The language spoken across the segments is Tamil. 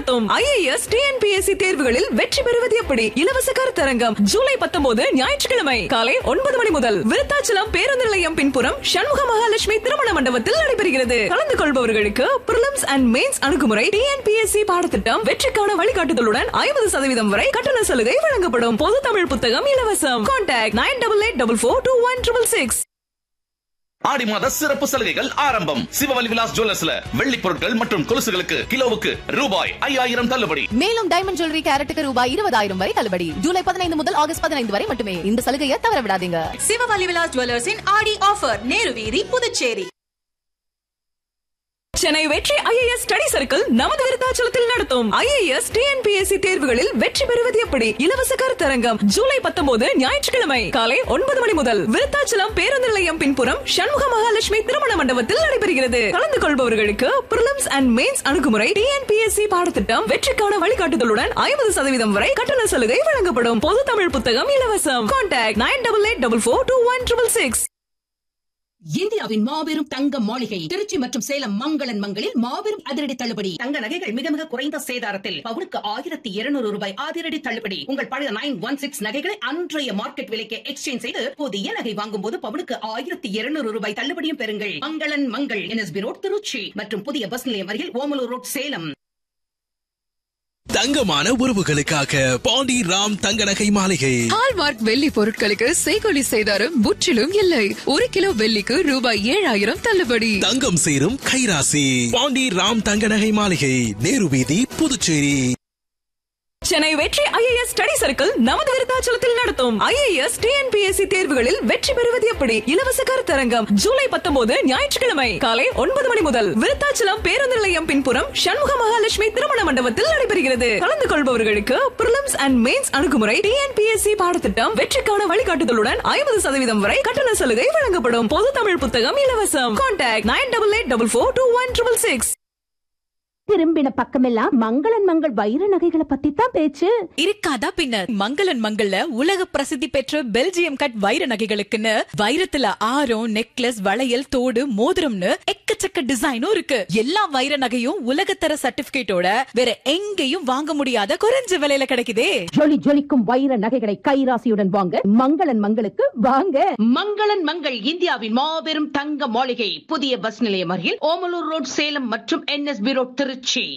நடத்தும் ஐஏஎஸ் டிஎன்பிஎஸ்சி தேர்வுகளில் வெற்றி பெறுவது எப்படி இலவச கருத்தரங்கம் ஜூலை பத்தொன்பது ஞாயிற்றுக்கிழமை காலை ஒன்பது மணி முதல் விருத்தாச்சலம் பேருந்து நிலையம் பின்புறம் சண்முக மகாலட்சுமி திருமண மண்டபத்தில் நடைபெறுகிறது கலந்து கொள்பவர்களுக்கு பிரிலிம்ஸ் அண்ட் மெயின்ஸ் அணுகுமுறை டிஎன்பிஎஸ்சி பாடத்திட்டம் வெற்றிக்கான வழிகாட்டுதலுடன் ஐம்பது சதவீதம் வரை கட்டண சலுகை வழங்கப்படும் பொது தமிழ் புத்தகம் இலவசம் contact nine double eight double four two one triple six Aadi மாத சிறப்பு சலுகைகள் ஆரம்பம் சிவவலி விலாஸ் ஜுவல்லர்ஸ்ல வெள்ளி பொருட்கள் மற்றும் கொலுசுகளுக்கு கிலோவுக்கு ரூபாய் ஐயாயிரம் தள்ளுபடி மேலும் டைமண்ட் ஜுவல்லரி கேரட்டுக்கு ரூபாய் இருபதாயிரம் வரை தள்ளுபடி ஜூலை பதினைந்து முதல் ஆகஸ்ட் பதினைந்து வரை மட்டுமே இந்த சலுகையை தவற விடாதீங்க சிவவலி விலாஸ் ஜுவல்லர்ஸின் ஆடி ஆஃபர் நேரு வீதி புதுச்சேரி சென்னை வெற்றி ஐஏஎஸ் ஸ்டடி சர்க்கிள் நமது விருத்தாச்சலத்தில் நடத்தும் ஐஏஎஸ் டிஎன்பிஎஸ்சி தேர்வுகளில் வெற்றி பெறுவது எப்படி இலவச கருத்தரங்கம் ஜூலை பத்தொன்பது ஞாயிற்றுக்கிழமை காலை ஒன்பது மணி முதல் விருத்தாச்சலம் பேருந்து நிலையம் பின்புறம் சண்முக மகாலட்சுமி திருமண மண்டபத்தில் நடைபெறுகிறது கலந்து கொள்பவர்களுக்கு பிரிலிம்ஸ் அண்ட் மெயின்ஸ் அணுகுமுறை டிஎன்பிஎஸ்சி பாடத்திட்டம் வெற்றிக்கான வழிகாட்டுதலுடன் ஐம்பது சதவீதம் வரை கட்டண சலுகை வழங்கப்படும் பொது தமிழ் புத்தகம் இலவசம் contact nine double eight double four two one triple six இந்தியாவின் மாபெரும் தங்க மாளிகை திருச்சி மற்றும் சேலம் மங்களன் மங்களில் மாபெரும் அதிரடி தள்ளுபடி தங்க நகைகள் மிக மிக குறைந்த சேதாரத்தில் பவுனுக்கு ஆயிரத்தி இருநூறு ரூபாய் அதிரடி தள்ளுபடி உங்கள் பழைய நைன் ஒன் சிக்ஸ் நகைகளை அன்றைய மார்க்கெட் விலைக்கு எக்ஸ்சேஞ்ச் செய்து புதிய நகை வாங்கும் போது பவுனுக்கு ஆயிரத்தி இருநூறு ரூபாய் தள்ளுபடியும் பெறுங்கள் மங்களன் மங்கள் என்எஸ்பி ரோட் திருச்சி மற்றும் புதிய பஸ் நிலையம் அருகில் ஓமலூர் ரோட் சேலம் தங்கமான உறவுகளுக்காக பாண்டி ராம் தங்க நகை மாளிகை ஹால்மார்க் வெள்ளி பொருட்களுக்கு செய்கொலி செய்தாரும் முற்றிலும் இல்லை ஒரு கிலோ வெள்ளிக்கு ரூபாய் ஏழாயிரம் தள்ளுபடி தங்கம் சேரும் கைராசி பாண்டி ராம் தங்க நகை மாளிகை நேரு வீதி புதுச்சேரி சென்னை வெற்றி ஐஏஎஸ் ஸ்டடி சர்க்கிள் நமது விருத்தாச்சலத்தில் நடத்தும் ஐஏஎஸ் டிஎன்பிஎஸ்சி தேர்வுகளில் வெற்றி பெறுவது எப்படி இலவச கருத்தரங்கம் ஜூலை பத்தொன்பது ஞாயிற்றுக்கிழமை காலை ஒன்பது மணி முதல் விருத்தாச்சலம் பேருந்து நிலையம் பின்புறம் சண்முக மகாலட்சுமி திருமண மண்டபத்தில் நடைபெறுகிறது கலந்து கொள்பவர்களுக்கு பிரிலிம்ஸ் அண்ட் மெயின்ஸ் அணுகுமுறை டிஎன்பிஎஸ்சி பாடத்திட்டம் வெற்றிக்கான வழிகாட்டுதலுடன் ஐம்பது சதவீதம் வரை கட்டண சலுகை வழங்கப்படும் பொது தமிழ் புத்தகம் இலவசம் contact nine double eight double four two one triple six திரும்பின பக்கமெல்லாம் மங்களன் மங்கள் வைர நகைகளை பத்தி தான் பேச்சு இருக்காதா பின்னர் மங்களன் மங்கள்ல உலக பிரசித்தி பெற்ற பெல்ஜியம் கட் வைர நகைகளுக்குன்னு வைரத்துல ஆரம் நெக்லஸ் வளையல் தோடு மோதிரம்னு எக்கச்சக்க டிசைனும் இருக்கு எல்லா வைர நகையும் உலகத்தர சர்டிபிகேட்டோட வேற எங்கேயும் வாங்க முடியாத குறைஞ்ச விலையில கிடைக்குதே ஜொலி ஜொலிக்கும் வைர நகைகளை கைராசியுடன் வாங்க மங்களன் மங்களுக்கு வாங்க மங்களன் மங்கள் இந்தியாவின் மாபெரும் தங்க மாளிகை புதிய பஸ் நிலையம் அருகில் ஓமலூர் ரோட் சேலம் மற்றும் என்எஸ்பி ரோட் திருச்சி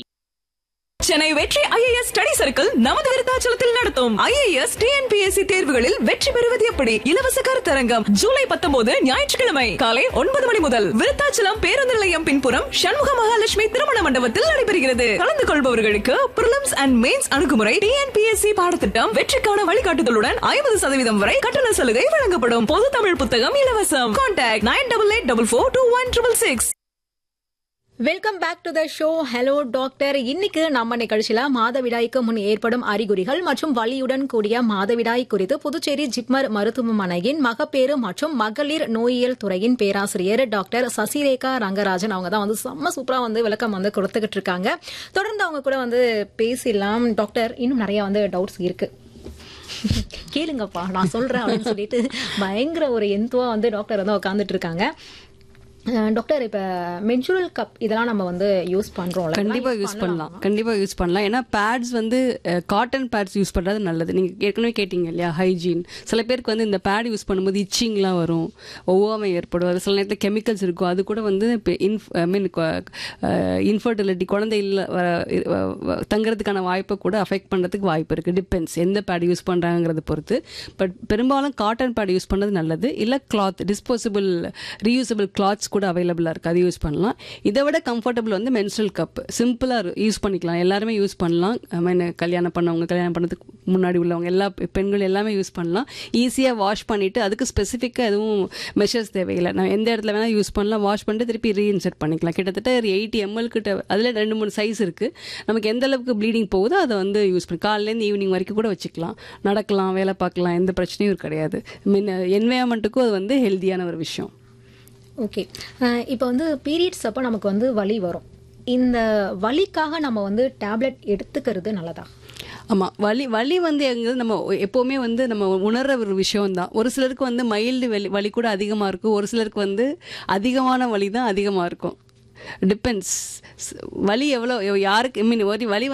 சென்னை வெற்றி ஐஏஎஸ் ஸ்டடி சர்க்கிள் நமது விருத்தாச்சலத்தில் நடத்தும் ஐஏஎஸ் டிஎன்பிஎஸ்சி தேர்வுகளில் வெற்றி பெறுவது எப்படி இலவச கருத்தரங்கம் ஜூலை பத்தொன்பது ஞாயிற்றுக்கிழமை காலை ஒன்பது மணி முதல் விருத்தாச்சலம் பேருந்து நிலையம் பின்புறம் சண்முக மகாலட்சுமி திருமண மண்டபத்தில் நடைபெறுகிறது கலந்து கொள்பவர்களுக்கு பிரிலிம்ஸ் அண்ட் மெயின்ஸ் அணுகுமுறை டிஎன்பிஎஸ்சி பாடத்திட்டம் வெற்றிக்கான வழிகாட்டுதலுடன் ஐம்பது சதவீதம் வரை கட்டண சலுகை வழங்கப்படும் பொது தமிழ் புத்தகம் இலவசம் contact nine double eight double four two one triple six welcome back to the show hello doctor இன்னைக்கு நம்ம நிகழ்ச்சியில மாதவிடாய்க்கு முன் ஏற்படும் அறிகுறிகள் மற்றும் வலியுடன் கூடிய மாதவிடாய் குறித்து புதுச்சேரி ஜிப்மர் மருத்துவமனையின் மகப்பேறு மற்றும் மகளிர் நோயியல் துறையின் பேராசிரியர் டாக்டர் சசிரேகா ரங்கராஜன் அவங்க தான் வந்து செம்ம சூப்பரா வந்து விளக்கம் வந்து கொடுத்துக்கிட்டு இருக்காங்க தொடர்ந்து அவங்க கூட வந்து பேசிடலாம் டாக்டர் இன்னும் நிறைய வந்து டவுட்ஸ் இருக்கு கேளுங்கப்பா நான் சொல்றேன் அப்படின்னு சொல்லிட்டு பயங்கர ஒரு எந்துவா வந்து டாக்டர் வந்து உட்காந்துட்டு இருக்காங்க அஹ் டாக்டர் இப்ப மென்சுரல் கப் இதெல்லாம் நம்ம வந்து யூஸ் பண்றோம்ல கண்டிப்பா யூஸ் பண்ணலாம் கண்டிப்பா யூஸ் பண்ணலாம் ஏன்னா பேட்ஸ் வந்து காட்டன் பேட்ஸ் யூஸ் பண்றது நல்லது நீங்க ஏற்கனவே கேட்டீங்க இல்லையா ஹைஜீன் சில பேருக்கு வந்து இந்த பேட் யூஸ் பண்ணும்போது இச்சிங்லாம் வரும் ஒவ்வாமை ஏற்படும் அது சில நேரத்தில் கெமிக்கல்ஸ் இருக்கும் அது கூட வந்து ஐ மீன் இன்ஃபர்டிலிட்டி குழந்தை இல்லை தங்குறதுக்கான வாய்ப்பை கூட அஃபெக்ட் பண்ணுறதுக்கு வாய்ப்பு இருக்குது டிபெண்ட்ஸ் எந்த பேட் யூஸ் பண்ணுறாங்கிறத பொறுத்து பட் பெரும்பாலும் காட்டன் பேட் யூஸ் பண்ணது நல்லது இல்லை கிளாத் டிஸ்போசபிள் ரீயூசபிள் கிளாத்ஸ் கூட அவைலபிளாக இருக்குது அது யூஸ் பண்ணலாம் இதை விட கம்ஃபர்டபுள் வந்து மென்ஸ்ட்ரல் கப் சிம்பிளாக யூஸ் பண்ணிக்கலாம் எல்லாருமே யூஸ் பண்ணலாம் ஐ மீன் கல்யாணம் பண்ணவங்க கல்யாணம் பண்ணதுக்கு முன்னாடி உள்ளவங்க எல்லா பெண்கள் எல்லாமே யூஸ் பண்ணலாம் ஈஸியாக வாஷ் பண்ணிவிட்டு அதுக்கு ஸ்பெசிஃபிக்காக எதுவும் மெஷர்ஸ் தேவையில்லை நான் எந்த இடத்துல வேணால் யூஸ் பண்ணலாம் வாஷ் பண்ணிட்டு திருப்பி ரீஇன்செர்ட் பண்ணிக்கலாம் கிட்டத்தட்ட ஒரு எயிட்டி எம்எல் கிட்ட அதில் ரெண்டு மூணு சைஸ் இருக்குது நமக்கு எந்த அளவுக்கு ப்ளீடிங் போகுதோ அதை வந்து யூஸ் பண்ணி காலையிலேருந்து ஈவினிங் வரைக்கும் கூட வச்சுக்கலாம் நடக்கலாம் வேலை பார்க்கலாம் எந்த பிரச்சனையும் கிடையாது மீன் என்வயர்மெண்ட்டுக்கும் அது வந்து ஹெல்த்தியான ஒரு விஷயம் ஓகே இப்போ வந்து பீரியட்ஸ் அப்போ நமக்கு வந்து வலி வரும் இந்த வலிக்காக நம்ம வந்து டேப்லெட் எடுத்துக்கிறது நல்லதா ஆமாம் வலி வலி வந்து எங்க நம்ம எப்போவுமே வந்து நம்ம உணர்ற ஒரு விஷயம் தான் ஒரு சிலருக்கு வந்து மைல்டு வலி வலி கூட அதிகமாக இருக்கும் ஒரு சிலருக்கு வந்து அதிகமான வலி தான் அதிகமாக இருக்கும் டிபெண்ட்ஸ் வலி எவ்வளோ யாருக்கு ஐ மீன் வலி